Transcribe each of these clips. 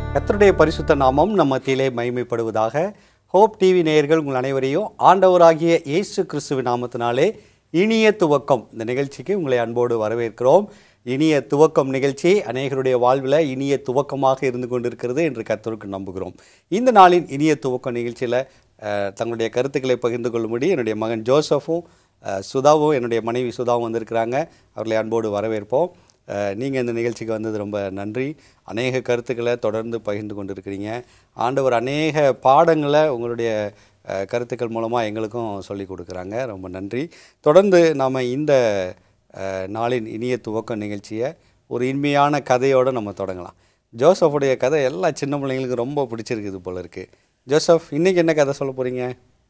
கர்த்தருடைய பரிசுத்த நாமம் நம்ம மத்தியிலே மகிமைப்படுவதாக ஹோப் டிவி நேயர்கள் உங்கள் அனைவரையும் ஆண்டவராகிய இயேசு கிறிஸ்துவின் நாமத்தினாலே இனிய துவக்கம் இந்த நிகழ்ச்சிக்கு உங்களை அன்போடு வரவேற்கிறோம் இனிய துவக்கம் நிகழ்ச்சி அநேகருடைய வாழ்வில் இனிய துவக்கமாக இருந்து கொண்டிருக்கிறது என்று கர்த்தருக்கு நம்புகிறோம் இந்த நாளின் இனிய துவக்கம் நிகழ்ச்சியில் அஹ், தங்களுடைய கருத்துக்களை பகிர்ந்து கொள்ளும்படி என்னுடைய மகன் ஜோசஃபும் அஹ், சுதாவும் என்னுடைய மனைவி சுதாவும் வந்திருக்கிறாங்க அவர்களை அன்போடு வரவேற்போம் நீங்கள் இந்த நிகழ்ச்சிக்கு வந்தது ரொம்ப நன்றி அநேக கருத்துக்களை தொடர்ந்து பகிர்ந்து கொண்டிருக்கிறீங்க ஆண்டவர் அநேக பாடங்களை உங்களுடைய அஹ், கருத்துக்கள் மூலமாக எங்களுக்கும் சொல்லி கொடுக்குறாங்க ரொம்ப நன்றி தொடர்ந்து நாம் இந்த அஹ், நாளின் இனிய துவக்க நிகழ்ச்சியை ஒரு இனிமையான கதையோடு நம்ம தொடங்கலாம் ஜோசஃபுடைய கதை எல்லா சின்ன பிள்ளைங்களுக்கு ரொம்ப பிடிச்சிருக்குது போல இருக்குது ஜோசப் இன்னைக்கு என்ன கதை சொல்ல போகிறீங்க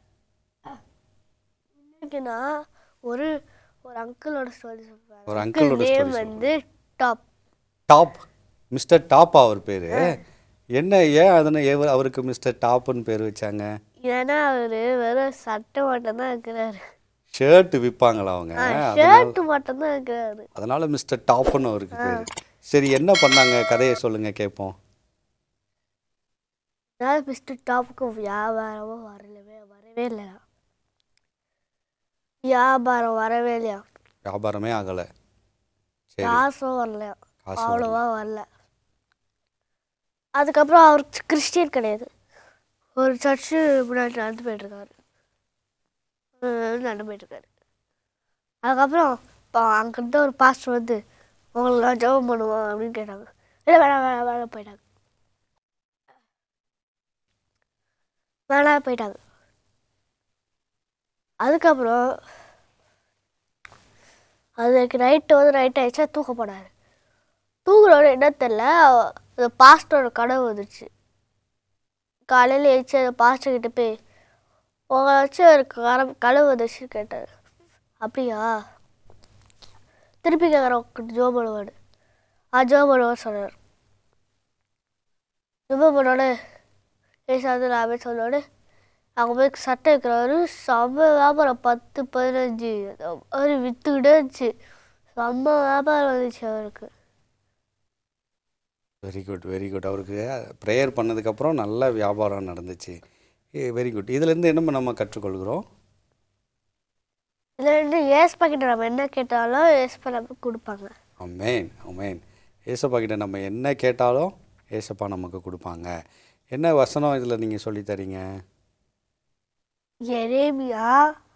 இன்னைக்கு நான் ஒரு ஒரு அங்கிளோட ஸ்டோரி சொல்றேன் ஒரு அங்கிளோட நேம் story வந்து டாப் டாப் மிஸ்டர் டாப்பா அவர் பேர் என்ன ஏன் அதனை எவர் அவருக்கு மிஸ்டர் டாப்னு பேர் வச்சாங்க ஏன்னா அவரு வெறும் சட்டை மட்டும் தான் இருக்கிறாரு ஷர்ட் விற்பாங்களா அவங்க ஷர்ட் மட்டும் தான் இருக்கிறாரு அதனால மிஸ்டர் டாப்னு அவருக்கு பேர் சரி என்ன பண்ணாங்க கதையை சொல்லுங்க கேட்போம் அதனால மிஸ்டர் டாப்புக்கு வியாபாரமும் வரலவே வரவே இல்லையா வியாபாரம் வரவே இல்லையா வியாபாரமே ஆகலை சரி காசும் வரலையா காசு அவ்வளோவா வரல அதுக்கப்புறம் அவர் கிறிஸ்டியன் கிடையாது ஒரு சர்ச்சு முன்னாடி நடந்து போயிட்டுருக்காரு நடந்து போயிட்டுருக்காரு அதுக்கப்புறம் இப்போ அங்கிட்ட ஒரு பாஸ்டர் வந்து உங்களுக்கு நான் ஜெபம் பண்ணுவோம் அப்படின்னு கேட்டாங்க இல்லை வேணாம் வேணாம் வேணாம் போயிட்டாங்க வேணாம் போயிட்டாங்க அதுக்கப்புறம் அதுக்கு நைட்டு வந்து நைட் ஆயிடுச்சா தூக்க போனார் தூங்குறோட என்ன தெரில அந்த பாஸ்டரோட கனவு வந்துச்சு காலையில் எழுச்சி அந்த பாஸ்டர் கிட்ட போய் உங்களை வச்சு ஒரு கரம் கனவு வந்துச்சுன்னு கேட்டார் அப்படியா திருப்பி கேட்குறேன் ஜோ பண்ணுவாடு ஆ ஜோ பண்ணுவான்னு சொன்னார் ஜோ பண்ணோட ஏசாந்து நாமே சொன்னோட அங்கே போய் சட்டை வைக்கிறாரு செம்ம வியாபாரம் பத்து பதினஞ்சு அந்த மாதிரி விற்றுக்கிட்டே இருந்துச்சு செம்ம வியாபாரம் வந்துச்சு அவருக்கு வெரி குட் வெரி குட் அவருக்கு ப்ரேயர் பண்ணதுக்கப்புறம் நல்ல வியாபாரம் நடந்துச்சு வெரி குட் இதுலேருந்து என்ன நம்ம கற்றுக்கொள்கிறோம் இதில் ரெண்டு ஏஸ்பா கிட்ட நம்ம என்ன கேட்டாலும் ஏஸ்பா நமக்கு கொடுப்பாங்க அமேன் அமேன் ஏசப்பா கிட்ட நம்ம என்ன கேட்டாலும் ஏசப்பா நமக்கு கொடுப்பாங்க என்ன வசனம் இதில் நீங்கள் சொல்லி தரீங்க எரேமியா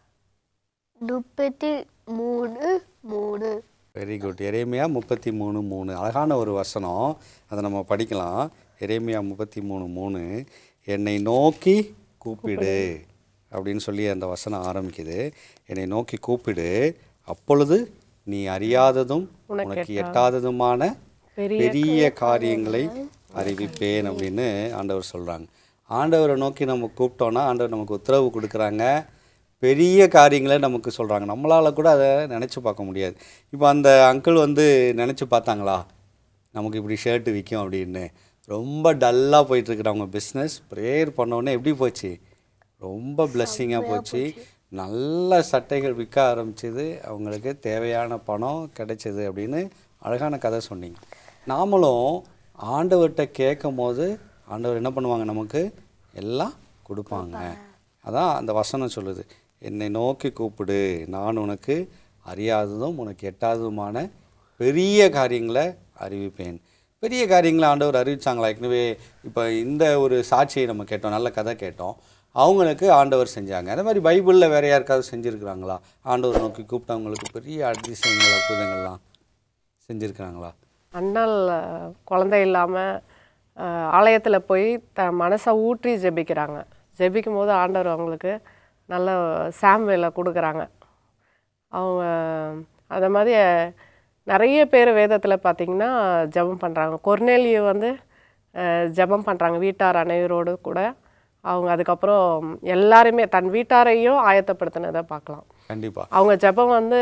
முப்பத்தி மூணு மூணு வெரி குட் எரேமியா முப்பத்தி மூணு மூணு அழகான ஒரு வசனம் அதை நம்ம படிக்கலாம் எரேமியா முப்பத்தி மூணு மூணு என்னை நோக்கி கூப்பிடு அப்படின்னு சொல்லி அந்த வசனம் ஆரம்பிக்குது என்னை நோக்கி கூப்பிடு அப்பொழுது நீ அறியாததும் உனக்கு எட்டாததுமான பெரிய காரியங்களை அறிவிப்பேன் அப்படின்னு ஆண்டவர் சொல்கிறாங்க ஆண்டவரை நோக்கி நம்ம கூப்பிட்டோன்னா ஆண்டவர் நமக்கு உத்தரவு கொடுக்குறாங்க பெரிய காரியங்களை நமக்கு சொல்கிறாங்க நம்மளால் கூட அதை நினச்சி பார்க்க முடியாது இப்போ அந்த அங்கிள் வந்து நினச்சி பார்த்தாங்களா நமக்கு இப்படி ஷர்ட்டு விற்கும் அப்படின்னு ரொம்ப டல்லாக போயிட்டுருக்குற அவங்க பிஸ்னஸ் ப்ரேயர் பண்ணோடனே எப்படி போச்சு ரொம்ப பிளஸ்ஸிங்காக போச்சு நல்ல சட்டைகள் விற்க ஆரம்பிச்சது அவங்களுக்கு தேவையான பணம் கிடைச்சது அப்படின்னு அழகான கதை சொன்னீங்க நாமளும் ஆண்டவர்கிட்ட கேட்கும் போது ஆண்டவர் என்ன பண்ணுவாங்க நமக்கு எல்லாம் கொடுப்பாங்க அதான் அந்த வசனம் சொல்லுது என்னை நோக்கி கூப்பிடு நான் உனக்கு அறியாததும் உனக்கு எட்டாததுமான பெரிய காரியங்களை அறிவிப்பேன் பெரிய காரியங்களை ஆண்டவர் அறிவிச்சாங்களா ஏற்கனவே இப்போ இந்த ஒரு சாட்சியை நம்ம கேட்டோம் நல்ல கதை கேட்டோம் அவங்களுக்கு ஆண்டவர் செஞ்சாங்க அதே மாதிரி பைபிளில் வேற யாருக்காவது செஞ்சுருக்கிறாங்களா ஆண்டவர் நோக்கி கூப்பிட்டவங்களுக்கு பெரிய அதிசயங்கள் அற்புதங்கள்லாம் செஞ்சுருக்கிறாங்களா அண்ணல் அஹ், குழந்தை இல்லாமல் ஆலயத்தில் போய் த மனசை ஊற்றி ஜெபிக்கிறாங்க ஜெபிக்கும் போது ஆண்டவர் அவங்களுக்கு நல்ல சாம்வேலை கொடுக்குறாங்க அவங்க அதை மாதிரி அஹ், நிறைய பேர் வேதத்தில் பார்த்திங்கன்னா ஜெபம் பண்ணுறாங்க கொர்நேலியு வந்து அஹ், ஜெபம் பண்ணுறாங்க வீட்டார் அனைவரோடு கூட அவங்க அதுக்கப்புறம் எல்லாருமே தன் வீட்டாரையும் ஆயத்தப்படுத்தினதை பார்க்கலாம் கண்டிப்பாக அவங்க ஜெபம் வந்து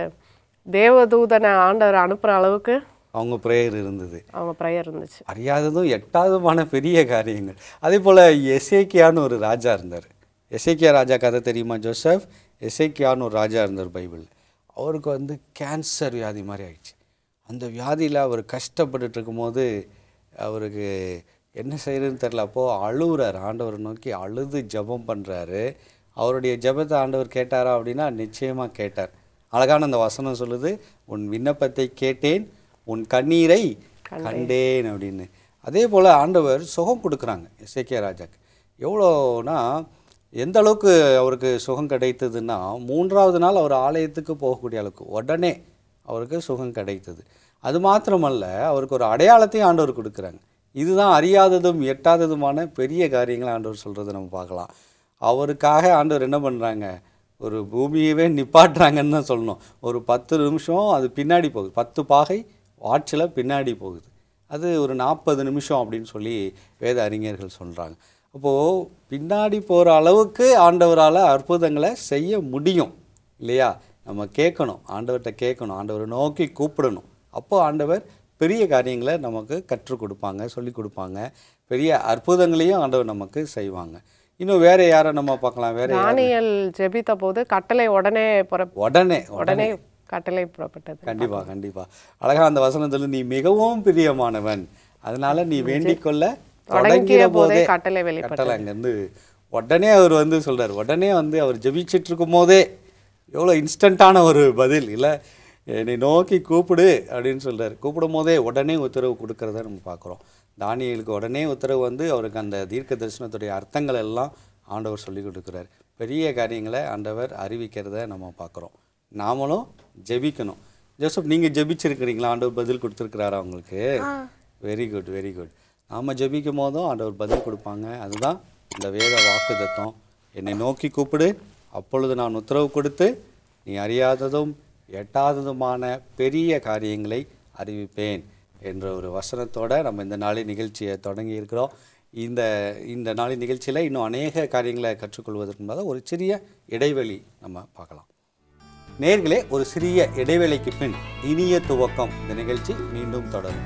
தேவதூதனை ஆண்டவர் அனுப்புகிற அளவுக்கு அவங்க ப்ரேயர் இருந்தது அவங்க ப்ரேயர் இருந்துச்சு அறியாததும் எட்டாததுமான பெரிய காரியங்கள் அதே போல் எசேக்கியான்னு ஒரு ராஜா இருந்தார் எசேக்கியா ராஜா கதை தெரியுமா ஜோசப் எசேக்கியான்னு ஒரு ராஜா இருந்தார் பைபிள் அவருக்கு வந்து கேன்சர் வியாதி மாதிரி ஆயிடுச்சு அந்த வியாதியில் அவர் கஷ்டப்பட்டுட்டு இருக்கும்போது அவருக்கு என்ன செய்யறதுன்னு தெரில அப்போது அழுகுறாரு ஆண்டவரை நோக்கி அழுது ஜெபம் பண்ணுறாரு அவருடைய ஜெபத்தை ஆண்டவர் கேட்டாரா அப்படின்னா நிச்சயமாக கேட்டார் அழகான அந்த வசனம் சொல்லுது உன் விண்ணப்பத்தை கேட்டேன் உன் கண்ணீரை கண்டேன் அப்படின்னு அதே போல் ஆண்டவர் சுகம் கொடுக்குறாங்க எஸ்ஏகே ராஜாக்கு எவ்வளோனா எந்த அளவுக்கு அவருக்கு சுகம் கிடைத்ததுன்னா மூன்றாவது நாள் அவர் ஆலயத்துக்கு போகக்கூடிய அளவுக்கு உடனே அவருக்கு சுகம் கிடைத்தது அது மாத்திரமல்ல அவருக்கு ஒரு அடையாளத்தையும் ஆண்டவர் கொடுக்குறாங்க இதுதான் அறியாததும் எட்டாததுமான பெரிய காரியங்களை ஆண்டவர் சொல்கிறத நம்ம பார்க்கலாம் அவருக்காக ஆண்டவர் என்ன பண்ணுறாங்க ஒரு பூமியவே நிப்பாட்டுறாங்கன்னு தான் சொல்லணும் ஒரு பத்து நிமிஷம் அது பின்னாடி போகுது பத்து பாகை வாட்சில் பின்னாடி போகுது அது ஒரு நாற்பது நிமிஷம் அப்படின்னு சொல்லி வேத அறிஞர்கள் சொல்கிறாங்க அப்போது பின்னாடி போகிற அளவுக்கு ஆண்டவரால் அற்புதங்களை செய்ய முடியும் இல்லையா நம்ம கேட்கணும் ஆண்டவர்கிட்ட கேட்கணும் ஆண்டவரை நோக்கி கூப்பிடணும் அப்போ ஆண்டவர் பெரிய காரியங்களை நமக்கு கற்றுக் கொடுப்பாங்க சொல்லி கொடுப்பாங்க பெரிய அற்புதங்களையும் ஆண்டவர் நமக்கு செய்வாங்க இன்னும் வேற யாரை நம்ம பார்க்கலாம் வேற யார்? தானியல் ஜெபித்த போது கட்டளை உடனே புற உடனே உடனே கட்டளை புறப்பட்டது கண்டிப்பா கண்டிப்பா அழகா அந்த வசனத்துல நீ மிகவும் பிரியமானவன் அதனால நீ வேண்டிக் கொள்ள தொடங்கிய போதே கட்டளை வெளிப்பட்டது. கட்டளை அங்கேருந்து உடனே அவர் வந்து சொல்றாரு உடனே வந்து அவர் ஜெபிச்சிட்டு இருக்கும் போதே எவ்வளோ இன்ஸ்டண்ட்டான ஒரு பதில் இல்லை என்னை நோக்கி கூப்பிடு அப்படின்னு சொல்றாரு கூப்பிடும் போதே உடனே உத்தரவு கொடுக்கறத நம்ம பார்க்குறோம் தானியலுக்கு உடனே உத்தரவு வந்து அவருக்கு அந்த தீர்க்க தரிசனத்துடைய அர்த்தங்கள் எல்லாம் ஆண்டவர் சொல்லி கொடுக்குறாரு பெரிய காரியங்களை ஆண்டவர் அறிவிக்கிறத நம்ம பார்க்குறோம் நாமளும் ஜெபிக்கணும் ஜோசப் நீங்கள் ஜெபிச்சிருக்கிறீங்களா ஆண்டவர் பதில் கொடுத்துருக்கிறாரா உங்களுக்கு வெரி குட் வெரி குட் நாம் ஜெபிக்கும் போதும் ஆண்டவர் பதில் கொடுப்பாங்க அதுதான் இந்த வேத வாக்குத்தத்தம் என்னை நோக்கி கூப்பிடு அப்பொழுது நான் உத்தரவு கொடுத்து நீ அறியாததும் எட்டாததுமான பெரிய காரியங்களை அறிவிப்பேன் என்ற ஒரு வசனத்தோட நம்ம இந்த நாளின் நிகழ்ச்சியை தொடங்கி இருக்கிறோம் இந்த இந்த நாளின் நிகழ்ச்சியில் இன்னும் அநேக காரியங்களை கற்றுக்கொள்வதற்கு முன்பாக ஒரு சிறிய இடைவெளி நம்ம பார்க்கலாம் நேர்களே ஒரு சிறிய இடைவேளைக்கு பின் இனிய துவக்கம் இந்த நிகழ்ச்சி மீண்டும் தொடரும்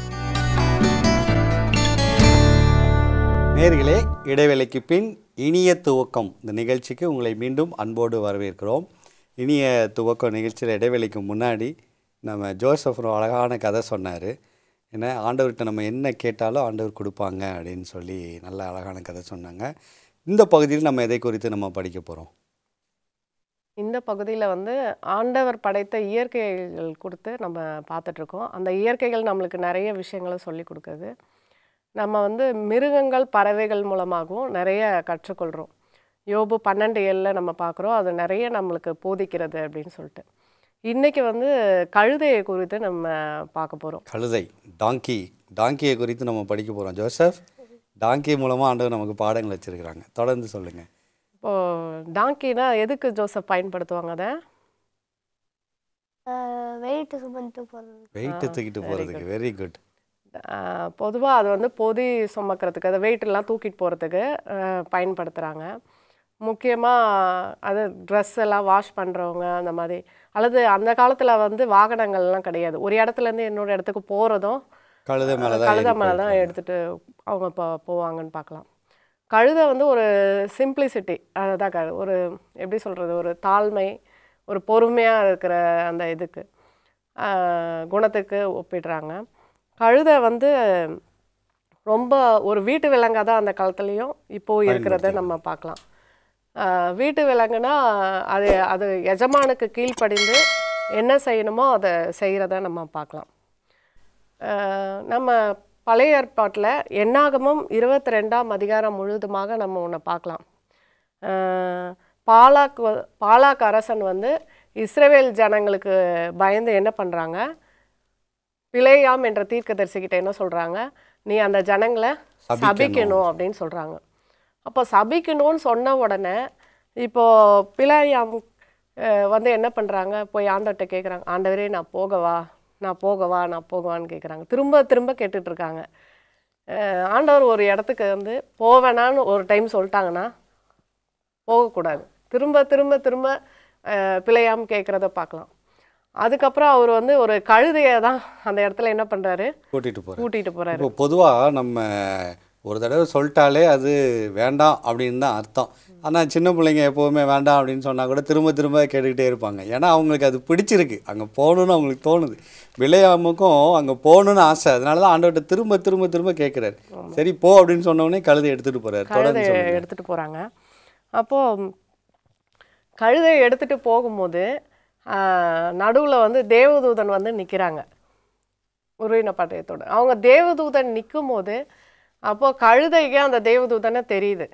நேர்களே இடைவேளைக்கு பின் இனிய துவக்கம் இந்த நிகழ்ச்சிக்கு உங்களை மீண்டும் அன்போடு வரவேற்கிறோம் இனிய துவக்கம் நிகழ்ச்சியில் இடைவேளைக்கு முன்னாடி நம்ம ஜோசப் ஒரு அழகான கதை சொன்னார் ஏன்னா ஆண்டவர்கிட்ட நம்ம என்ன கேட்டாலும் ஆண்டவர் கொடுப்பாங்க அப்படின்னு சொல்லி நல்ல அழகான கதை சொன்னாங்க இந்த பகுதியில் நம்ம எதை குறித்து நம்ம படிக்க போகிறோம் இந்த பகுதியில் வந்து ஆண்டவர் படைத்த இயற்கைகள் கொடுத்து நம்ம பார்த்துட்ருக்கோம் அந்த இயற்கைகள் நம்மளுக்கு நிறைய விஷயங்களை சொல்லி கொடுக்குது நம்ம வந்து மிருகங்கள் பறவைகள் மூலமாகவும் நிறைய கற்றுக்கொள்கிறோம் யோபு பன்னெண்டு ஏழில் நம்ம பார்க்குறோம் அது நிறைய நம்மளுக்கு போதிக்கிறது அப்படின்னு சொல்லிட்டு இன்றைக்கி வந்து கழுதையை குறித்து நம்ம பார்க்க போகிறோம் கழுதை டாங்கி டாங்கியை குறித்து நம்ம படிக்க போகிறோம் ஜோசப் டாங்கி மூலமாக ஆண்டவர் நமக்கு பாடங்கள் வச்சுருக்கிறாங்க தொடர்ந்து சொல்லுங்கள் இப்போது டாங்கினா எதுக்கு ஜோசப் பயன்படுத்துவாங்க அதை வெயிட் சுமந்து போகிறது வெயிட்டு தூக்கிட்டு போகிறதுக்கு வெரி குட் பொதுவாக அது வந்து பொதி சுமக்கிறதுக்கு அதை வெயிட்டெல்லாம் தூக்கிட்டு போகிறதுக்கு பயன்படுத்துகிறாங்க முக்கியமாக அது ட்ரெஸ் எல்லாம் வாஷ் பண்ணுறவங்க அந்த மாதிரி அல்லது அந்த காலத்தில் வந்து வாகனங்கள்லாம் கிடையாது ஒரு இடத்துலேருந்து இன்னொரு இடத்துக்கு போகிறதும் கழுதை மேலே தான் கழுதை ஏறி மேலே தான் போயிட்டு எடுத்துகிட்டு அவங்க இப்போ போவாங்கன்னு பார்க்கலாம் கழுதை வந்து ஒரு சிம்பிளிசிட்டி அதுதான் க ஒரு எப்படி சொல்கிறது ஒரு தாழ்மை ஒரு பொறுமையாக இருக்கிற அந்த இதுக்கு ஆஹ், குணத்துக்கு ஒப்பிடுறாங்க கழுதை வந்து ரொம்ப ஒரு வீட்டு விலங்காக தான் அந்த காலத்துலேயும் இப்போது இருக்கிறத நம்ம பார்க்கலாம் ஆஹ், வீட்டு விலங்குனா அது அது எஜமானுக்கு கீழ்ப்படிந்து என்ன செய்யணுமோ அதை செய்கிறத நம்ம பார்க்கலாம் ஆஹ் நம்ம பழைய ஏற்பாட்டில் எண்ணாகமும் இருபத்தி ரெண்டாம் அதிகாரம் முழுதுமாக நம்ம ஒன்று பார்க்கலாம் ஆஹ் பாலாக் வ- பாலாக் அரசன் வந்து இஸ்ரவேல் ஜனங்களுக்கு பயந்து என்ன பண்ணுறாங்க பிழையாம் என்ற தீர்க்கதரிசிக்கிட்ட என்ன சொல்கிறாங்க நீ அந்த ஜனங்களை சபிக்கணும். சபிக்கணும் அப்படின்னு சொல்கிறாங்க அப்போ சபிக்கணும்னு சொன்ன உடனே இப்போது பிழையாம் அஹ், வந்து என்ன பண்ணுறாங்க போய் ஆண்டவர்கிட்ட கேட்குறாங்க ஆண்டவரே நான் போகவா நான் போகவா நான் போகவான்னு கேட்குறாங்க திரும்ப திரும்ப கேட்டுட்டு இருக்காங்க அஹ், ஆண்டவர் ஒரு இடத்துக்கு வந்து போவேனான்னு ஒரு டைம் சொல்லிட்டாங்கன்னா போகக்கூடாது திரும்ப திரும்ப திரும்ப அஹ், பிழையாம் கேட்குறத பார்க்கலாம் அதுக்கப்புறம் அவர் வந்து ஒரு கழுதையை தான் அந்த இடத்துல என்ன பண்ணுறாரு கூட்டிகிட்டு போகிறேன் கூட்டிகிட்டு போகிறாரு இப்போ பொதுவாக நம்ம ஒரு தடவை சொல்லிட்டாலே அது வேண்டாம் அப்படின்னு தான் அர்த்தம் ஆனால் சின்ன பிள்ளைங்க எப்போவுமே வேண்டாம் அப்படின்னு சொன்னால் கூட திரும்ப திரும்ப கேட்டுக்கிட்டே இருப்பாங்க ஏன்னா அவங்களுக்கு அது பிடிச்சிருக்கு அங்கே போகணுன்னு அவங்களுக்கு தோணுது விளையாமுக்கும் அங்கே போகணுன்னு ஆசை அதனால தான் ஆண்டவர்கிட்ட திரும்ப திரும்ப திரும்ப கேட்குறாரு சரி போ அப்படின்னு சொன்ன உடனே கழுதை எடுத்துகிட்டு போகிறாரு கழுதை தொடர்ந்து சொல்லுங்க. எடுத்துகிட்டு போகிறாங்க அப்போது கழுதை எடுத்துகிட்டு போகும்போது நடுவில் வந்து தேவதூதன் வந்து நிற்கிறாங்க உருவின பட்டயத்தோட அவங்க தேவதூதன் நிற்கும் போது அப்போது கழுதைக்கு அந்த தேவதூதனை தெரியுது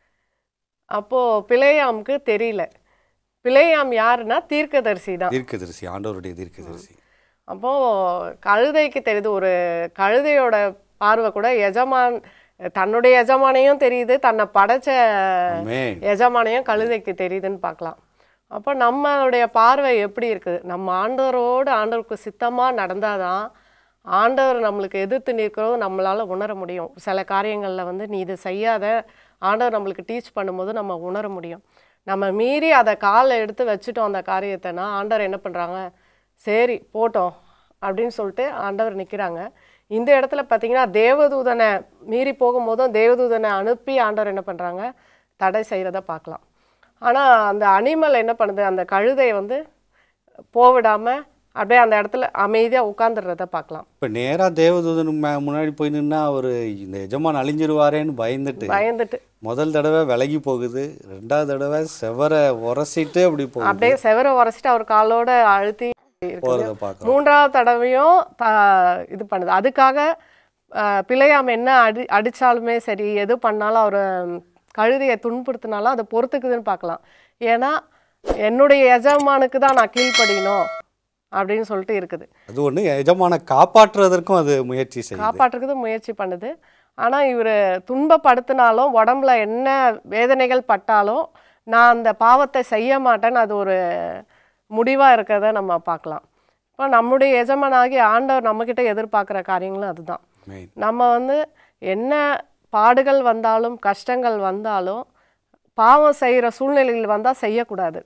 அப்போது பிழையாமுக்கு தெரியல பிழையாம் யாருன்னா தீர்க்கதரிசி தான் தீர்க்கதரிசி ஆண்டவருடைய தீர்க்கதரிசி அப்போது கழுதைக்கு தெரியுது ஒரு கழுதையோட பார்வை கூட எஜமான் தன்னுடைய எஜமானையும் தெரியுது தன்னை படைச்ச ஆமென். எஜமானையும் கழுதைக்கு தெரியுதுன்னு பார்க்கலாம் அப்போ நம்மளுடைய பார்வை எப்படி இருக்குது நம்ம ஆண்டவரோடு ஆண்டவருக்கு சித்தமாக நடந்தாதான் ஆண்டவர் நம்மளுக்கு எதிர்த்து நிற்கிறோம் நம்மளால் உணர முடியும் சில காரியங்களில் வந்து நீ இதை செய்யாத ஆண்டவர் நம்மளுக்கு டீச் பண்ணும்போது நம்ம உணர முடியும் நம்ம மீறி அதை காலை எடுத்து வச்சுட்டோம் அந்த காரியத்தைனா ஆண்டவர் என்ன பண்ணுறாங்க சரி போட்டோம் அப்படின்னு சொல்லிட்டு ஆண்டவர் நிற்கிறாங்க இந்த இடத்துல பார்த்தீங்கன்னா தேவதூதனை மீறி போகும்போதும் தேவதூதனை அனுப்பி ஆண்டவர் என்ன பண்ணுறாங்க தடை செய்கிறத பார்க்கலாம் ஆனால் அந்த அனிமல் என்ன பண்ணுது அந்த கழுதையை வந்து போவிடாமல் அப்படியே அந்த இடத்துல அமைதியாக உட்காந்துடுறத பார்க்கலாம் இப்போ நேராக தேவதூதனுக்கு மே- முன்னாடி போய் நின்னா அவர் இந்த எஜமான் அழிஞ்சிருவாரேன்னு பயந்துட்டு பயந்துட்டு முதல் தடவை விலகி போகுது ரெண்டாவது தடவை செவரை உரசிட்டு அப்படி போகுது அப்படியே செவரை உரைச்சிட்டு அவர் காலோட அழுத்தி இருக்குது போகிறத பார்க்குறோம் மூன்றாவது தடவையும் த இது பண்ணுது அதுக்காக அஹ், பிழையாம என்ன அடி அடித்தாலுமே சரி எது பண்ணாலும் அவர் கழுதையை துன்புறுத்தினாலும் அதை பொறுத்துக்குதுன்னு பார்க்கலாம் ஏன்னா என்னுடைய எஜமானுக்கு தான் நான் கீழ்ப்படியணும் அப்படின்னு சொல்லிட்டு இருக்குது அது ஒன்று எஜமான காப்பாற்றுவதற்கும் அது முயற்சி செய்யுது காப்பாற்றுறதுக்கு முயற்சி பண்ணுது ஆனால் இவர் துன்பப்படுத்தினாலும் உடம்புல என்ன வேதனைகள் பட்டாலும் நான் அந்த பாவத்தை செய்ய மாட்டேன்னு அது ஒரு முடிவாக இருக்கிறத நம்ம பார்க்கலாம் இப்போ நம்முடைய எஜமானாகி ஆண்டவர் நம்மக்கிட்ட எதிர்பார்க்குற காரியங்களும் அதுதான் மெயின் நம்ம வந்து என்ன பாடுகள் வந்தாலும் கஷ்டங்கள் வந்தாலும் பாவம் செய்கிற சூழ்நிலைகள் வந்தால் செய்யக்கூடாது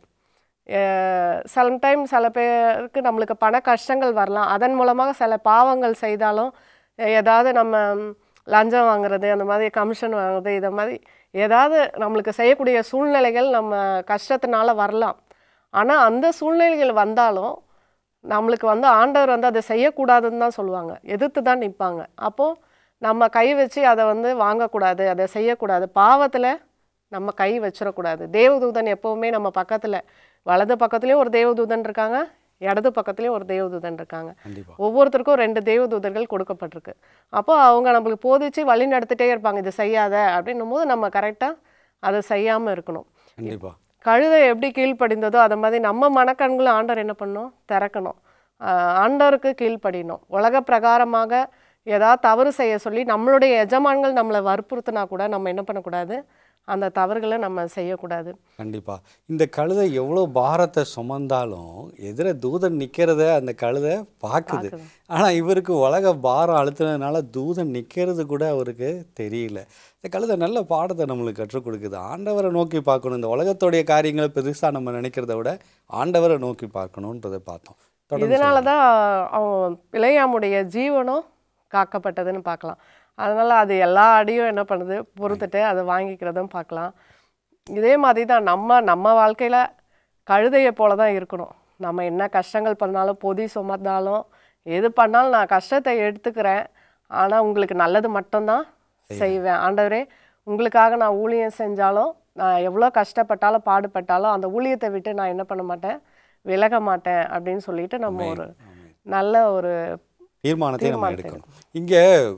சம்டைம் சில பேருக்கு நம்மளுக்கு பண கஷ்டங்கள் வரலாம் அதன் மூலமாக சில பாவங்கள் செய்தாலும் அஹ், ஏதாவது நம்ம ம், லஞ்சம் வாங்குறது அந்த மாதிரி கமிஷன் வாங்குறது இதை மாதிரி ஏதாவது நம்மளுக்கு செய்யக்கூடிய சூழ்நிலைகள் நம்ம கஷ்டத்தினால வரலாம் ஆனால் அந்த சூழ்நிலைகள் வந்தாலும் நம்மளுக்கு வந்து ஆண்டவர் வந்து அதை செய்யக்கூடாதுன்னு தான் சொல்லுவாங்க எதிர்த்து தான் நிற்பாங்க அப்போது நம்ம கை வச்சு அதை வந்து வாங்கக்கூடாது அதை செய்யக்கூடாது பாவத்தில் நம்ம கை வச்சிடக்கூடாது தேவதூதன் எப்போவுமே நம்ம பக்கத்தில் வலது பக்கத்துலேயும் ஒரு தேவதூதன் இருக்காங்க இடது பக்கத்துலேயும் ஒரு தேவதூதன் இருக்காங்க கண்டிப்பாக ஒவ்வொருத்தருக்கும் ரெண்டு தேவதூதர்கள் கொடுக்கப்பட்டிருக்கு அப்போ அவங்க நம்மளுக்கு போதிச்சு வழி நடத்திட்டே இருப்பாங்க இது செய்யாத அப்படின்னும் போது நம்ம கரெக்டாக அதை செய்யாமல் இருக்கணும் கண்டிப்பாக கழுதை எப்படி கீழ்ப்படிந்ததோ அதை மாதிரி நம்ம மனக்கண்களும் ஆண்டவர் என்ன பண்ணணும் திறக்கணும் ஆஹ் ஆண்டவருக்கு கீழ்ப்படியணும் உலக பிரகாரமாக ஏதாவது தவறு செய்ய சொல்லி நம்மளுடைய எஜமான்கள் நம்மளை வற்புறுத்தினா கூட நம்ம என்ன பண்ணக்கூடாது அந்த தவறுகளை நம்ம செய்யக்கூடாது கண்டிப்பாக இந்த கழுதை எவ்வளோ பாரத்தை சுமந்தாலும் எதிர தூதன் நிற்கிறத அந்த கழுதை பார்க்குது ஆனால் இவருக்கு உலக பாரம் அழுத்தினதுனால தூதன் நிற்கிறது கூட அவருக்கு தெரியல இந்த கழுதை நல்ல பாடத்தை நம்மளுக்கு கற்றுக் கொடுக்குது ஆண்டவரை நோக்கி பார்க்கணும் இந்த உலகத்துடைய காரியங்களை பெருசாக நம்ம நினைக்கிறத விட ஆண்டவரை நோக்கி பார்க்கணுன்றதை பார்த்தோம் தொடர்ந்து இதனால தான் அவன் பிழையாமுடைய ஜீவனும் காக்கப்பட்டதுன்னு பார்க்கலாம் அதனால் அது எல்லா அடியும் என்ன பண்ணுது பொறுத்துட்டு அதை வாங்கிக்கிறதும் பார்க்கலாம் இதே மாதிரி தான் நம்ம நம்ம வாழ்க்கையில் கழுதையை போல தான் இருக்கணும் நம்ம என்ன கஷ்டங்கள் பண்ணாலும் பொதி சுமந்தாலும் எது பண்ணாலும் நான் கஷ்டத்தை எடுத்துக்கிறேன் ஆனால் உங்களுக்கு நல்லது மட்டும்தான் செய்வேன் ஆண்டவரே உங்களுக்காக நான் ஊழியம் செஞ்சாலும் நான் எவ்வளோ கஷ்டப்பட்டாலும் பாடுபட்டாலும் அந்த ஊழியத்தை விட்டு நான் என்ன பண்ண மாட்டேன் விலக மாட்டேன் அப்படின்னு சொல்லிட்டு நம்ம ஒரு நல்ல ஒரு தீர்மானத்தை நம்ம எடுக்கணும் இங்கே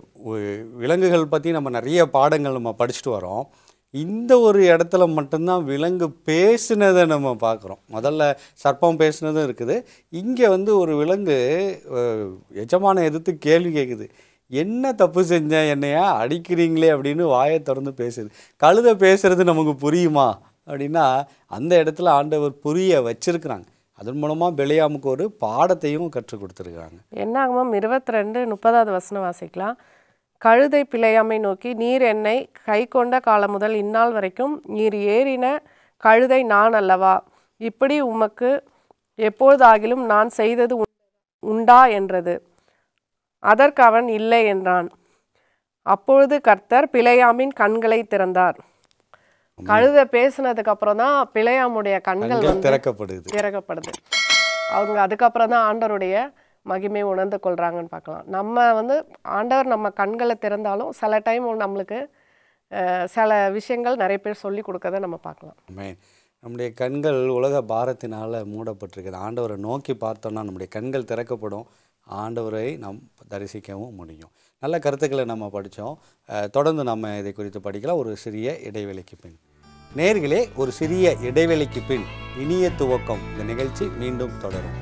விலங்குகள் பற்றி நம்ம நிறைய பாடங்கள் நம்ம படிச்சுட்டு வரோம் இந்த ஒரு இடத்துல மட்டும்தான் விலங்கு பேசுனதை நம்ம பார்க்குறோம் முதல்ல சர்ப்பம் பேசுனதும் இருக்குது இங்கே வந்து ஒரு விலங்கு அஹ், எஜமான எதிர்த்து கேள்வி கேட்குது என்ன தப்பு செஞ்சேன் என்னையா அடிக்கிறீங்களே அப்படின்னு வாயை திறந்து பேசுது கழுதை பேசுறது நமக்கு புரியுமா அப்படின்னா அந்த இடத்துல ஆண்டவர் புரிய வச்சிருக்கிறாங்க அதன் மூலமாக பெலியாமுக்கு ஒரு பாடத்தையும் கற்றுக் கொடுத்துருக்காங்க என்ன ஆகுமோ இருபத்தி ரெண்டு முப்பதாவது வசனம் வாசிக்கலாம் கழுதை பிழையாமை நோக்கி நீர் என்னை கை கொண்ட காலம் முதல் இந்நாள் வரைக்கும் நீர் ஏறின கழுதை நான் அல்லவா இப்படி உமக்கு எப்பொழுதாகிலும் நான் செய்தது உண்- உண்டா என்றது அதற்கு அவன் இல்லை என்றான் அப்பொழுது கர்த்தர் பிழையாமின் கண்களை திறந்தார் கழுதை பேசுனதுக்கு அப்புறம் தான் பிழையாமுடைய கண்கள் கண்கள் வந்து திறக்கப்படுது திறக்கப்படுது அவங்க அதுக்கப்புறம் தான் ஆண்டவருடைய மகிமை உணர்ந்து கொள்றாங்கன்னு பார்க்கலாம் நம்ம வந்து ஆண்டவர் நம்ம கண்களை திறந்தாலும் சில டைம் நம்மளுக்கு அஹ், சில விஷயங்கள் நிறைய பேர் சொல்லி கொடுக்கறத நம்ம பார்க்கலாம் ஆமென். நம்முடைய கண்கள் உலக பாரத்தினால் மூடப்பட்டிருக்குது ஆண்டவரை நோக்கி பார்த்தோம்னா நம்முடைய கண்கள் திறக்கப்படும் ஆண்டவரை நாம் தரிசிக்கவும் முடியும் நல்ல கருத்துக்களை நம்ம படித்தோம் தொடர்ந்து நம்ம இதை குறித்து படிக்கலாம் ஒரு சிறிய இடைவெளிக்கு பின் நேர்களே ஒரு சிறிய இடைவெளிக்கு பின் இனிய துவக்கம் இந்த நிகழ்ச்சி மீண்டும் தொடரும்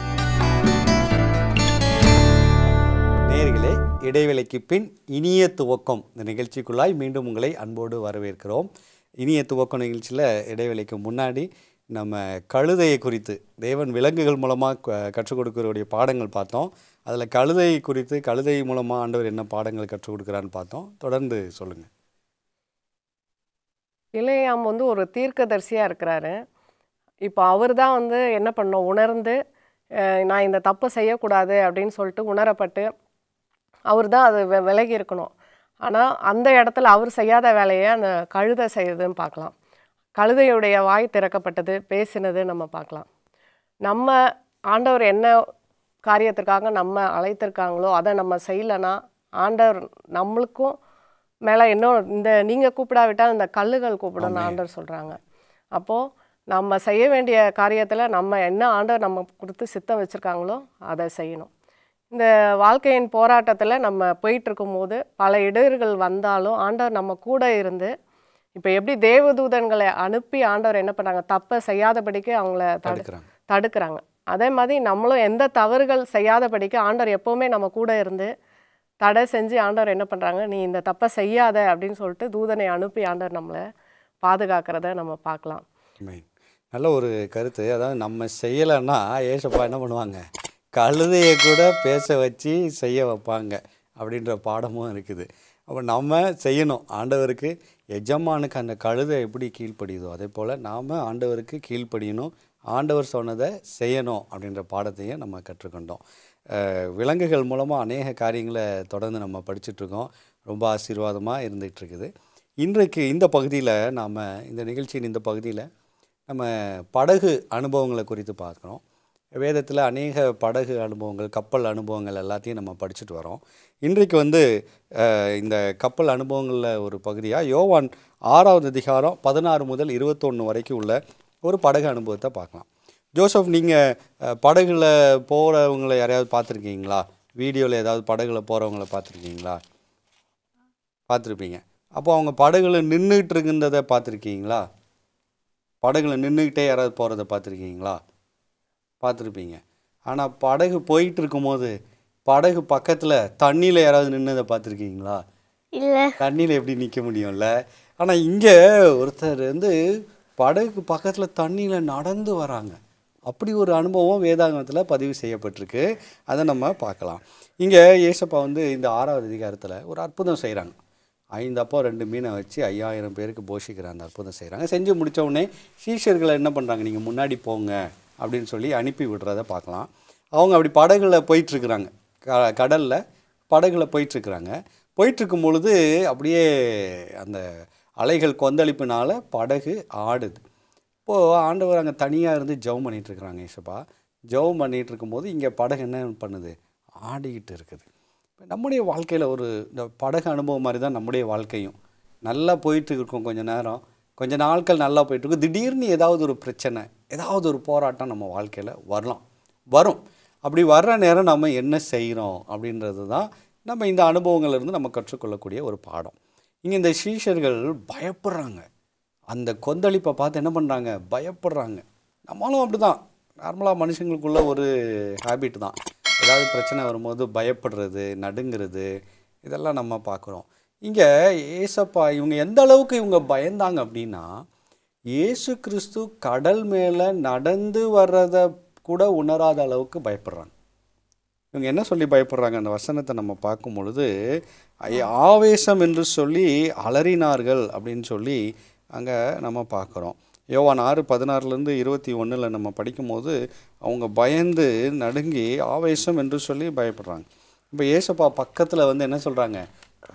நேர்களே இடைவேளைக்கு பின் இனிய துவக்கம் இந்த நிகழ்ச்சிக்குள்ளாய் மீண்டும் உங்களை அன்போடு வரவேற்கிறோம் இனிய துவக்கம் நிகழ்ச்சியில் இடைவேளைக்கு முன்னாடி நம்ம கழுதையை குறித்து தேவன் விலங்குகள் மூலமாக கற்றுக் கொடுக்கறக்கூடிய பாடங்கள் பார்த்தோம் அதில் கழுதை குறித்து கழுதை மூலமாக ஆண்டவர் என்ன பாடங்கள் கற்றுக் கொடுக்குறான்னு பார்த்தோம் தொடர்ந்து சொல்லுங்கள் இளையாம் வந்து ஒரு தீர்க்கதரிசியாக இருக்கிறாரு இப்போ அவர் தான் வந்து என்ன பண்ணோம் உணர்ந்து அஹ், நான் இந்த தப்பை செய்யக்கூடாது அப்படின்னு சொல்லிட்டு உணரப்பட்டு அவர் தான் அது வெ- விலகி இருக்கணும் ஆனால் அந்த இடத்துல அவர் செய்யாத வேலையை அந்த கழுதை செய்யுதுன்னு பார்க்கலாம் கழுதையுடைய வாய் திறக்கப்பட்டது பேசினது நம்ம பார்க்கலாம் நம்ம ஆண்டவர் என்ன காரியத்திற்காக நம்ம அழைத்திருக்காங்களோ அதை நம்ம செய்யலைன்னா ஆண்டவர் நம்மளுக்கும் மேலே இன்னும் இந்த நீங்கள் கூப்பிடாவிட்டால் இந்த கல்லுகள் கூப்பிடணும் ஆண்டவர் சொல்கிறாங்க அப்போது நம்ம செய்ய வேண்டிய காரியத்தில் நம்ம என்ன ஆண்டவர் நம்ம கொடுத்து சித்தம் வச்சுருக்காங்களோ அதை செய்யணும் இந்த வாழ்க்கையின் போராட்டத்தில் நம்ம போயிட்டு இருக்கும்போது பல இடர்கள் வந்தாலும் ஆண்டவர் நம்ம கூட இருந்து இப்போ எப்படி தேவதூதன்களை அனுப்பி ஆண்டவர் என்ன பண்ணாங்க தப்பை செய்யாதபடிக்கு அவங்கள தடு தடுக்கிறாங்க தடுக்கிறாங்க அதே மாதிரி நம்மளும் எந்த தவறுகள் செய்யாதபடிக்கு ஆண்டவர் எப்போவுமே நம்ம கூட இருந்து தடை செஞ்சு ஆண்டவர் என்ன பண்ணுறாங்க நீ இந்த தப்பை செய்யாத அப்படின்னு சொல்லிட்டு தூதனை அனுப்பி ஆண்டவர் நம்மளை பாதுகாக்கிறத நம்ம பார்க்கலாம் மெயின் நல்ல ஒரு கருத்து அதாவது நம்ம செய்யலைன்னா ஏசப்பா என்ன பண்ணுவாங்க கழுதையை கூட பேச வச்சு செய்ய வைப்பாங்க அப்படின்ற பாடமும் இருக்குது அப்போ நம்ம செய்யணும் ஆண்டவருக்கு எஜமானுக்கு அந்த கழுதை எப்படி கீழ்ப்படியுதோ அதே போல் நாம் ஆண்டவருக்கு கீழ்ப்படியணும் ஆண்டவர் சொன்னதை செய்யணும் அப்படின்ற பாடத்தையும் நம்ம கற்றுக்கொண்டோம் அஹ் விலங்குகள் மூலமாக அநேக காரியங்களை தொடர்ந்து நம்ம படிச்சுட்ருக்கோம் ரொம்ப ஆசீர்வாதமாக இருந்துகிட்டு இருக்குது இன்றைக்கு இந்த பகுதியில் நாம் இந்த நிகழ்ச்சியின் இந்த பகுதியில் நம்ம படகு அனுபவங்களை குறித்து பார்க்குறோம் வேதத்தில் அநேக படகு அனுபவங்கள் கப்பல் அனுபவங்கள் எல்லாத்தையும் நம்ம படிச்சுட்டு வரோம் இன்றைக்கு வந்து அஹ், இந்த கப்பல் அனுபவங்களில் ஒரு பகுதியாக யோவான் ஆறாவது அதிகாரம் பதினாறு முதல் இருபத்தொன்று வரைக்கும் உள்ள ஒரு படகு அனுபவத்தை பார்க்கலாம் ஜோசப் நீங்கள் படகுல போகிறவங்கள யாரையாவது பார்த்துருக்கீங்களா வீடியோவில் ஏதாவது படகுல போகிறவங்கள பார்த்துருக்கீங்களா பார்த்துருப்பீங்க அப்போ அவங்க படகுல நின்றுட்டு இருக்கின்றதை பார்த்துருக்கீங்களா படகுல நின்றுக்கிட்டே யாராவது போகிறத பார்த்துருக்கீங்களா பார்த்துருப்பீங்க ஆனால் படகு போயிட்டு இருக்கும்போது படகு பக்கத்தில் தண்ணியில் யாராவது நின்னதை பார்த்துருக்கீங்களா இல்லை தண்ணியில் எப்படி நிற்க முடியும்ல ஆனால் இங்கே ஒருத்தர் வந்து படகு பக்கத்தில் தண்ணியில் நடந்து வராங்க அப்படி ஒரு அனுபவம் வேதாகமத்தில் பதிவு செய்யப்பட்டிருக்கு அதை நம்ம பார்க்கலாம் இங்கே ஏசப்பா வந்து இந்த ஆறாவது அதிகாரத்தில் ஒரு அற்புதம் செய்கிறாங்க ஐந்து அப்போ ரெண்டு மீனை வச்சு ஐயாயிரம் பேருக்கு போஷிக்கிற அந்த அற்புதம் செய்கிறாங்க செஞ்சு முடிச்ச உடனே சீஷர்களை என்ன பண்ணுறாங்க நீங்கள் முன்னாடி போங்க அப்படின்னு சொல்லி அனுப்பி விடுறத பார்க்கலாம் அவங்க அப்படி படகுல போயிட்டுருக்குறாங்க க கடலில் படகுல போயிட்டுருக்குறாங்க போயிட்டுருக்கும் பொழுது அப்படியே அந்த அலைகள் கொந்தளிப்புனால படகு ஆடுது இப்போது ஆண்டவர் அங்கே தனியாக இருந்து ஜெபம் பண்ணிட்டு இருக்கிறாங்க ஏசப்பா ஜெபம் பண்ணிட்டு இருக்கும்போது இங்கே படகு என்ன பண்ணுது ஆடிக்கிட்டு இருக்குது இப்ப நம்முடைய வாழ்க்கையில் ஒரு இந்த படகு அனுபவம் மாதிரி தான் நம்முடைய வாழ்க்கையும் நல்லா போயிட்டு இருக்கோம் கொஞ்ச நேரம் கொஞ்ச நாட்கள் நல்லா போயிட்டு இருக்கும் திடீர்னு ஏதாவது ஒரு பிரச்சனை ஏதாவது ஒரு போராட்டம் நம்ம வாழ்க்கையில் வரலாம் வரும் அப்படி வர்ற நேரம் நம்ம என்ன செய்கிறோம் அப்படின்றது தான் நம்ம இந்த அனுபவங்கள்ல இருந்து நம்ம கற்றுக்கொள்ளக்கூடிய ஒரு பாடம் இங்கே இந்த சீஷர்கள் பயப்படுறாங்க அந்த கொந்தளிப்பை பார்த்து என்ன பண்ணுறாங்க பயப்படுறாங்க நம்மளும் அப்படி தான் நார்மலாக மனுஷங்களுக்குள்ள ஒரு ஹேபிட் தான் ஏதாவது பிரச்சனை வரும்போது பயப்படுறது நடுங்கிறது இதெல்லாம் நம்ம பார்க்குறோம் இங்கே ஏசப்பா இவங்க எந்த அளவுக்கு இவங்க பயந்தாங்க அப்படின்னா இயேசு கிறிஸ்து கடல் மேலே நடந்து வர்றதை கூட உணராத அளவுக்கு பயப்படுறாங்க இவங்க என்ன சொல்லி பயப்படுறாங்க அந்த வசனத்தை நம்ம பார்க்கும் பொழுது ஐ- ஆவேசம் என்று சொல்லி அலறினார்கள் அப்படின்னு சொல்லி அங்கே நம்ம பார்க்குறோம் யோவான் ஆறு பதினாறுலேருந்து இருபத்தி ஒன்றில் நம்ம படிக்கும்போது அவங்க பயந்து நடுங்கி ஆவேசம் என்று சொல்லி பயப்படுறாங்க இப்போ ஏசப்பா பக்கத்தில் வந்து என்ன சொல்கிறாங்க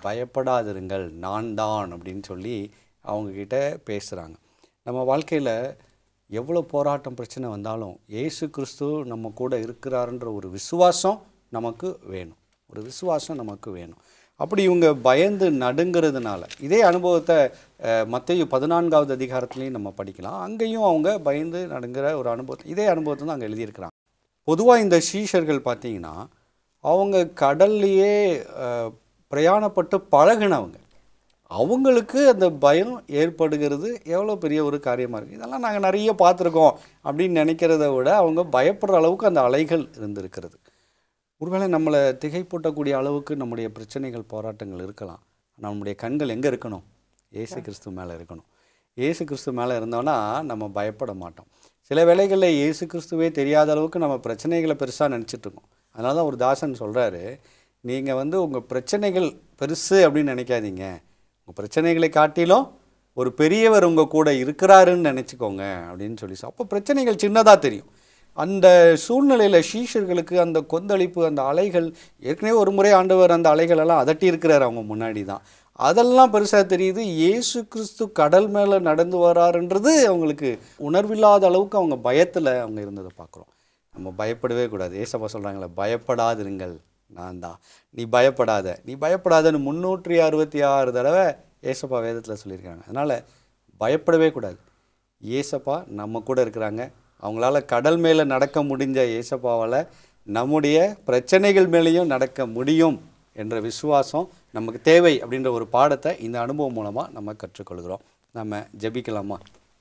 பயப்படாதிருங்கள் நான் தான் அப்படின்னு சொல்லி அவங்கக்கிட்ட பேசுகிறாங்க நம்ம வாழ்க்கையில் எவ்வளோ போராட்டம் பிரச்சனை வந்தாலும் இயேசு கிறிஸ்து நம்ம கூட இருக்கிறாருன்ற ஒரு விசுவாசம் நமக்கு வேணும் ஒரு விசுவாசம் நமக்கு வேணும் அப்படி இவங்க பயந்து நடுங்கிறதுனால இதே அனுபவத்தை மற்ற பதினான்காவது அதிகாரத்துலேயும் நம்ம படிக்கலாம் அங்கேயும் அவங்க பயந்து நடுங்கிற ஒரு அனுபவத்தை இதே அனுபவத்தை தான் அங்கே எழுதியிருக்கிறாங்க பொதுவாக இந்த சீஷர்கள் பார்த்தீங்கன்னா அவங்க கடல்லையே அஹ், பிரயாணப்பட்டு பழகினவங்க அவங்களுக்கு அந்த பயம் ஏற்படுகிறது எவ்வளோ பெரிய ஒரு காரியமாக இருக்குது இதெல்லாம் நாங்கள் நிறைய பார்த்துருக்கோம் அப்படின்னு நினைக்கிறத விட அவங்க பயப்படுற அளவுக்கு அந்த அலைகள் இருந்திருக்கிறது ஒருவேளை நம்மளை திகைப்பூட்டக்கூடிய அளவுக்கு நம்முடைய பிரச்சனைகள் போராட்டங்கள் இருக்கலாம் ஆனா நம்முடைய கண்கள் எங்கே இருக்கணும் ஏசு கிறிஸ்து மேலே இருக்கணும் ஏசு கிறிஸ்து மேலே இருந்தோன்னா நம்ம பயப்பட மாட்டோம் சில வேளைகளில் இயேசு கிறிஸ்துவே தெரியாத அளவுக்கு நம்ம பிரச்சனைகளை பெருசாக நினச்சிட்டு இருக்கோம் அதனால தான் ஒரு தாசன் சொல்கிறாரு நீங்கள் வந்து உங்கள் பிரச்சனைகள் பெருசு அப்படின்னு நினைக்காதீங்க உங்கள் பிரச்சனைகளை காட்டிலும் ஒரு பெரியவர் உங்கள் கூட இருக்கிறாருன்னு நினச்சிக்கோங்க அப்படின்னு சொல்லி சொ- அப்போ பிரச்சனைகள் சின்னதாக தெரியும் அந்த சூழ்நிலையில் சீஷர்களுக்கு அந்த கொந்தளிப்பு அந்த அலைகள் ஏற்கனவே ஒரு முறை ஆண்டவர் அந்த அலைகளெல்லாம் அதட்டி இருக்கிறார் அவங்க முன்னாடி தான் அதெல்லாம் பெருசாக தெரியுது இயேசு கிறிஸ்து கடல் மேலே நடந்து வராருன்றது அவங்களுக்கு உணர்வில்லாத அளவுக்கு அவங்க பயத்தில் அவங்க இருந்ததை பார்க்குறோம் நம்ம பயப்படவே கூடாது ஏசப்பா சொல்கிறாங்களே பயப்படாதிருங்கள் நான் தான் நீ பயப்படாத நீ பயப்படாதன்னு முந்நூற்றி அறுபத்தி ஆறு தடவை ஏசப்பா வேதத்தில் சொல்லியிருக்காங்க அதனால் பயப்படவே கூடாது ஏசப்பா நம்ம கூட இருக்கிறாங்க அவங்களால கடல் மேலே நடக்க முடிஞ்ச ஏசப்பாவால் நம்முடைய பிரச்சனைகள் மேலேயும் நடக்க முடியும் என்ற விசுவாசம் நமக்கு தேவை அப்படின்ற ஒரு பாடத்தை இந்த அனுபவம் மூலமாக நம்ம கற்றுக்கொள்கிறோம் நம்ம ஜெபிக்கலாமா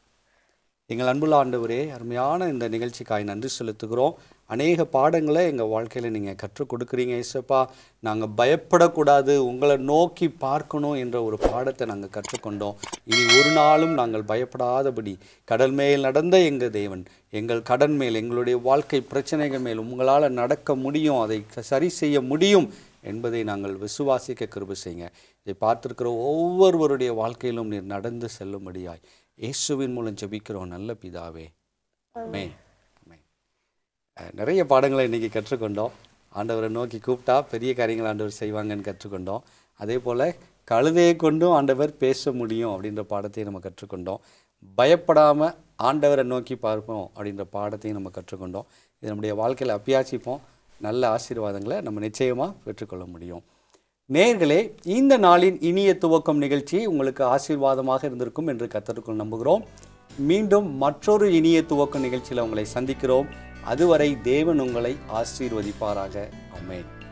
எங்கள் அன்புள்ள ஆண்டவரே அருமையான இந்த நிகழ்ச்சிக்காய் நன்றி செலுத்துகிறோம் அநேக பாடங்களை எங்கள் வாழ்க்கையில் நீங்கள் கற்றுக் கொடுக்குறீங்க இசப்பா நாங்கள் பயப்படக்கூடாது உங்களை நோக்கி பார்க்கணும் என்ற ஒரு பாடத்தை நாங்கள் கற்றுக்கொண்டோம் இனி ஒரு நாளும் நாங்கள் பயப்படாதபடி கடல் மேல் நடந்த எங்கள் தேவன் எங்கள் கடன் மேல் எங்களுடைய வாழ்க்கை பிரச்சனைகள் மேல் உங்களால் நடக்க முடியும் அதை சரி செய்ய முடியும் என்பதை நாங்கள் விசுவாசிக்க கிருபை செய்யுங்க இதை பார்த்திருக்கிற ஒவ்வொருவருடைய வாழ்க்கையிலும் நீர் நடந்து செல்லும்படியாய் இயேசுவின் மூலம் ஜெபிக்கிறோம் நல்ல பிதாவே ஆமென் ஆமென். அஹ், நிறைய பாடங்களை இன்றைக்கி கற்றுக்கொண்டோம் ஆண்டவரை நோக்கி கூப்பிட்டா பெரிய காரியங்கள் ஆண்டவர் செய்வாங்கன்னு கற்றுக்கொண்டோம் அதே போல் கழுதையை கொண்டும் ஆண்டவர் பேச முடியும் அப்படின்ற பாடத்தையும் நம்ம கற்றுக்கொண்டோம் பயப்படாமல் ஆண்டவரை நோக்கி பார்ப்போம் அப்படின்ற பாடத்தையும் நம்ம கற்றுக்கொண்டோம் இது நம்முடைய வாழ்க்கையில் அப்பியாசிப்போம் நல்ல ஆசீர்வாதங்களை நம்ம நிச்சயமாக பெற்றுக்கொள்ள முடியும் நேர்களே இந்த நாளின் இனிய துவக்கம் நிகழ்ச்சி உங்களுக்கு ஆசீர்வாதமாக இருந்திருக்கும் என்று கத்தருக்குள் நம்புகிறோம் மீண்டும் மற்றொரு இனிய துவக்க நிகழ்ச்சியில் உங்களை சந்திக்கிறோம் அதுவரை தேவன் உங்களை ஆசீர்வதிப்பாராக ஆமென்